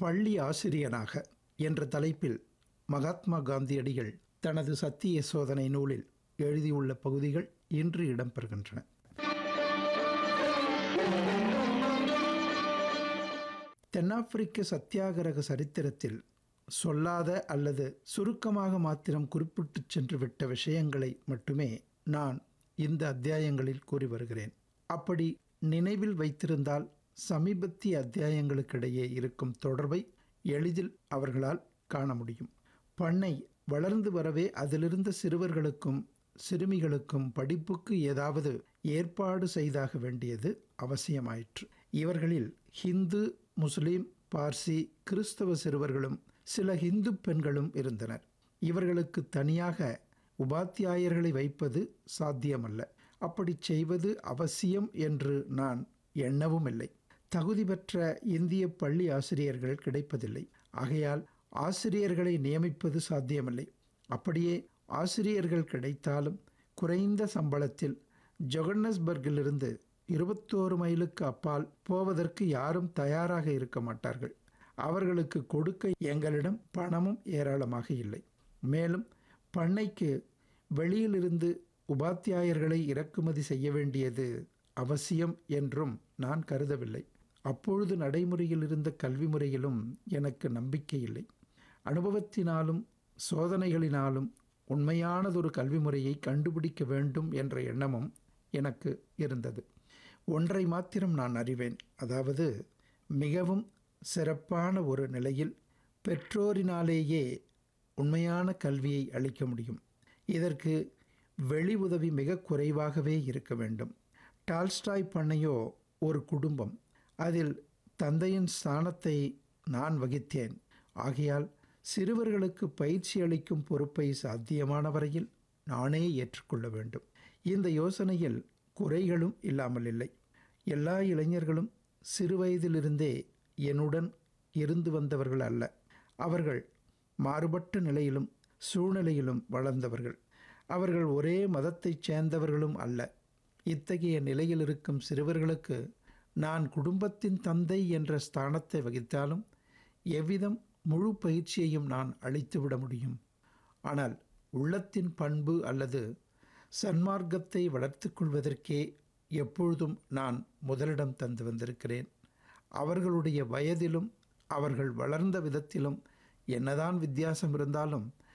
பள்ளி ஆசிரியனாக என்ற தலைப்பில் மகாத்மா காந்தியடிகள் தனது சத்திய சோதனை நூலில் எழுதியுள்ள பகுதிகள் இன்று இடம்பெறுகின்றன தென்னாப்பிரிக்க சத்தியாகிரக சரித்திரத்தில் சொல்லாத அல்லது சுருக்கமாக மாத்திரம் குறிப்பிட்டு சென்று விட்ட விஷயங்களை மட்டுமே நான் இந்த அத்தியாயங்களில் கூறி வருகிறேன் அப்படி நினைவில் வைத்திருந்தால் சமீபத்திய அத்தியாயங்களுக்கிடையே இருக்கும் தொடர்பை எளிதில் அவர்களால் காண முடியும் பண்ணை வளர்ந்து வரவே அதிலிருந்த சிறுவர்களுக்கும் சிறுமிகளுக்கும் படிப்புக்கு ஏதாவது ஏற்பாடு செய்தாக வேண்டியது அவசியமாயிற்று இவர்களில் ஹிந்து முஸ்லீம் பார்சி கிறிஸ்தவ சிறுவர்களும் சில இந்து பெண்களும் இருந்தனர் இவர்களுக்கு தனியாக உபாத்தியாயர்களை வைப்பது சாத்தியமல்ல அப்படி செய்வது அவசியம் என்று நான் எண்ணவும் இல்லை தகுதி பெற்ற இந்திய பள்ளி ஆசிரியர்கள் கிடைப்பதில்லை ஆகையால் ஆசிரியர்களை நியமிப்பது சாத்தியமில்லை அப்படியே ஆசிரியர்கள் கிடைத்தாலும் குறைந்த சம்பளத்தில் ஜொகன்னஸ்பர்கிலிருந்து இருபத்தோரு மைலுக்கு அப்பால் போவதற்கு யாரும் தயாராக இருக்க மாட்டார்கள் அவர்களுக்கு கொடுக்க எங்களிடம் பணமும் ஏராளமாக இல்லை மேலும் பண்ணைக்கு வெளியிலிருந்து உபாத்தியாயர்களை இறக்குமதி செய்ய வேண்டியது அவசியம் என்றும் நான் கருதவில்லை அப்பொழுது நடைமுறையில் இருந்த கல்வி முறையிலும் எனக்கு நம்பிக்கை இல்லை அனுபவத்தினாலும் சோதனைகளினாலும் உண்மையானதொரு கல்வி முறையை கண்டுபிடிக்க வேண்டும் என்ற எண்ணமும் எனக்கு இருந்தது ஒன்றை மாத்திரம் நான் அறிவேன் அதாவது மிகவும் சிறப்பான ஒரு நிலையில் பெற்றோரினாலேயே உண்மையான கல்வியை அளிக்க முடியும் இதற்கு வெளி உதவி மிக குறைவாகவே இருக்க வேண்டும் டால்ஸ்டாய் பண்ணையோ ஒரு குடும்பம் அதில் தந்தையின் ஸ்தானத்தை நான் வகித்தேன் ஆகையால் சிறுவர்களுக்கு பயிற்சி அளிக்கும் பொறுப்பை சாத்தியமான வரையில் நானே ஏற்றுக்கொள்ள வேண்டும் இந்த யோசனையில் குறைகளும் இல்லாமல் இல்லை எல்லா இளைஞர்களும் சிறுவயதிலிருந்தே என்னுடன் இருந்து வந்தவர்கள் அல்ல அவர்கள் மாறுபட்ட நிலையிலும் சூழ்நிலையிலும் வளர்ந்தவர்கள் அவர்கள் ஒரே மதத்தைச் சேர்ந்தவர்களும் அல்ல இத்தகைய நிலையில் இருக்கும் சிறுவர்களுக்கு நான் குடும்பத்தின் தந்தை என்ற ஸ்தானத்தை வகித்தாலும் எவ்விதம் முழு பயிற்சியையும் நான் அளித்துவிட முடியும் ஆனால் உள்ளத்தின் பண்பு அல்லது சன்மார்க்கத்தை வளர்த்து கொள்வதற்கே எப்பொழுதும் நான் முதலிடம் தந்து வந்திருக்கிறேன் அவர்களுடைய வயதிலும் அவர்கள் வளர்ந்த விதத்திலும் என்னதான் வித்தியாசம் இருந்தாலும்